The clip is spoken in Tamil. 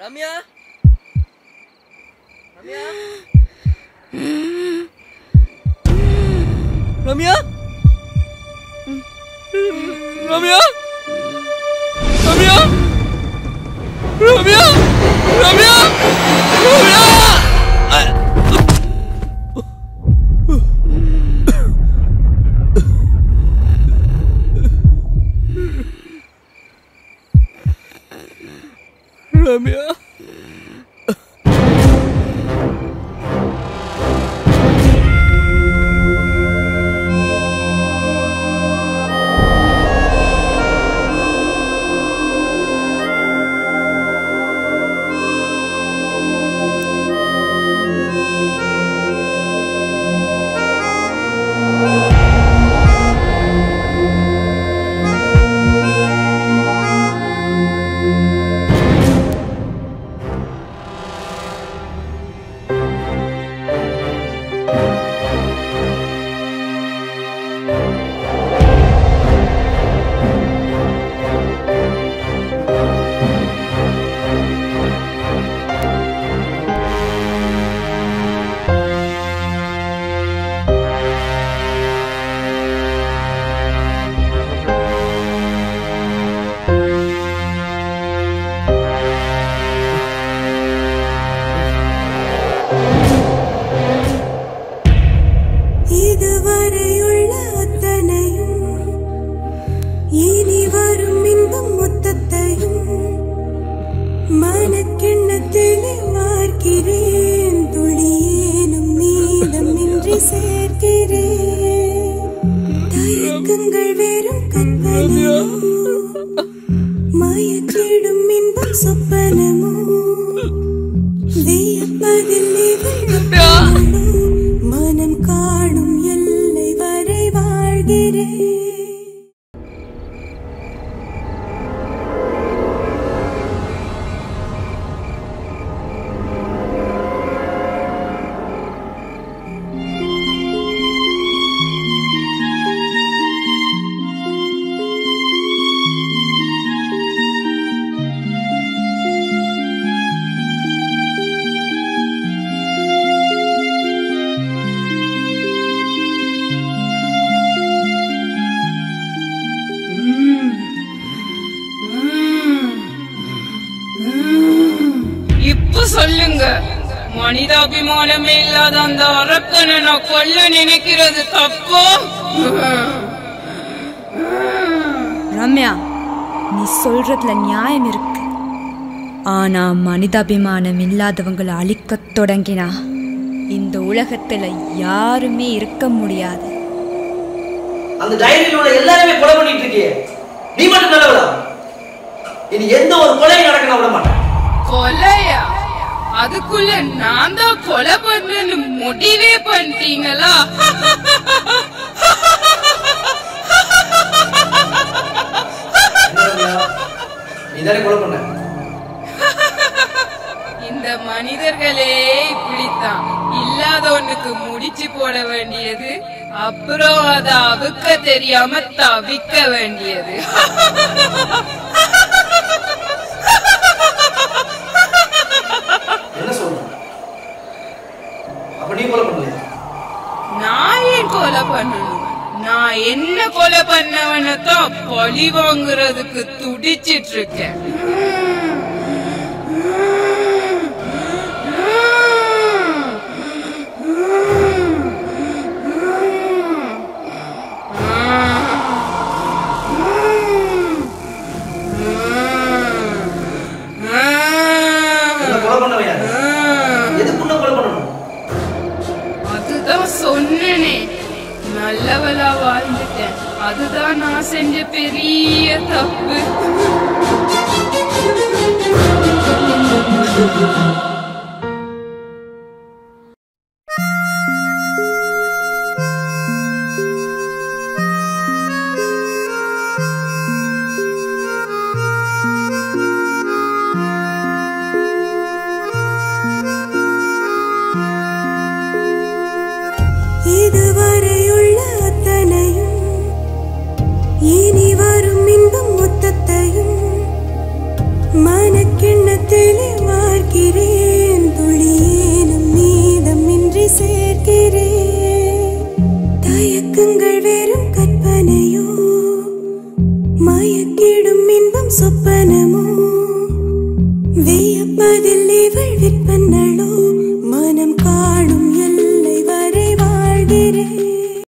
ரம்யா ரம்யா ரம்யா ரம்யா ரம்யா ரம்யா ரம்யா ரம்யா ரம்யா இதுவரையுள்ள அத்தனையும் இனி வரும் இன்பம் மொத்தத்தையும் மனக்கிண்ணத்திலே வார்க்கிறேன் துளியேனும் மீதமின்றி சேர்க்கிறேன் தயக்கங்கள் வெறும் கற்பனையோ மயக்கிடும் இன்பம் சொப்பனமோ வியப்பதில் இவள் கற்பனைகளோ, மனம் காணும் எல்லை வரை வாழ்கிறேன் இப்ப சொல்லுங்க மனிதாபிமானமே இல்லாத அந்த அரக்கனை நான் கொல்ல நினைக்கிறது தப்போ ரம்யா நீ சொல்றதுல நியாயம் இருக்கு ஆனா மனிதாபிமானம் இல்லாதவங்களை அழிக்கத் தொடங்கினா இந்த உலகத்துல யாருமே இருக்க முடியாது அந்த டைரியில் உள்ள எல்லாருமே கொலை பண்ணிட்டு இருக்கியே நீ மட்டும் நல்லவளா இனி எந்த ஒரு கொலையும் நடக்க நான் விட மாட்டேன் கொலையா அதுக்குள்ள நான் தான் கொலை பண்றேன்னு முடிவே பண்ணிட்டீங்களா என்ன ரம்யா? நீ தானே கொலை பண்ண இந்த மனிதர்களே இப்படித்தான் இல்லாதவனுக்கு முடிச்சு போட வேண்டியது அப்புறம் அத அவுக்க தெரியாம தவிக்க வேண்டியது என்ன சொல்ற அப்ப நீ கொலை பண்ணலையா நான் ஏன் கொலை பண்ணணும் நான் என்ன கொலை பண்ணவனை தான் பழி வாங்குறதுக்கு துடிச்சிட்டு இருக்கேன் என்ன கொலை பண்ணவன் யாரு எதுக்கு உன்னை கொலை பண்ணணும் அதுதான் சொன்னனே நல்லவளா வாழ்ந்துட்டேன் அதுதான் நான் செஞ்ச பெரிய தப்பு இதுவரையுள்ள அத்தனையும் இனி வரும் இன்பம் மொத்தத்தையும் மனக்கிண்ணத்திலே வா சேர்க்கிறேன் தயக்கங்கள் வெறும் கற்பனையோ மயக்கிடும் இன்பம் சொப்பனை